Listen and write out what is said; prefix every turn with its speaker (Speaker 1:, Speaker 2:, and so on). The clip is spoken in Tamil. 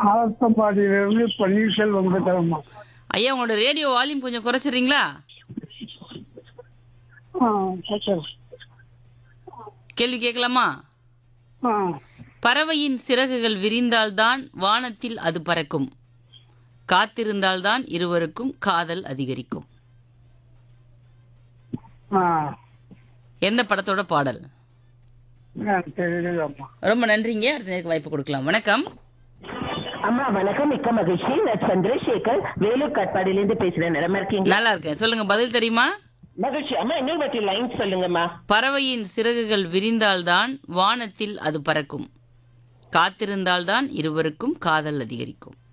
Speaker 1: ஆலத்தம்பாடியிலிருந்து பன்னீர்செல்வம் பேசுறேம்மா
Speaker 2: ஐயா உங்களோட ரேடியோ வால்யூம் கொஞ்சம் குறைச்சிடுறீங்களா
Speaker 1: ஆ சரி
Speaker 2: கேள்வி கேட்கலாமா
Speaker 1: ஆ
Speaker 2: பறவையின் சிறகுகள் விரிந்தால்தான் வானத்தில் அது பறக்கும் காத்திருந்தால்தான் இருவருக்கும் காதல் அதிகரிக்கும்
Speaker 1: ஆ
Speaker 2: எந்த படத்தோட பாடல்
Speaker 1: தெரியலம்மா
Speaker 2: ரொம்ப நன்றிங்க அடுத்த நேருக்கு வாய்ப்பு கொடுக்கலாம் வணக்கம்
Speaker 3: அம்மா வணக்கம் மிக்க மகிழ்ச்சி நான் சந்திரசேகர் வேலூர் காட்பாடியிலிருந்து பேசுறேன் நிலமா இருக்கீங்க
Speaker 2: நல்லா இருக்கேன் சொல்லுங்க பதில் தெரியுமா
Speaker 3: மகிழ்ச்சி அம்மா இன்னொரு வாட்டி லைன் சொல்லுங்கம்மா
Speaker 2: பறவையின் சிறகுகள் விரிந்தால்தான் வானத்தில் அது பறக்கும் காத்திருந்தால்தான் இருவருக்கும் காதல் அதிகரிக்கும்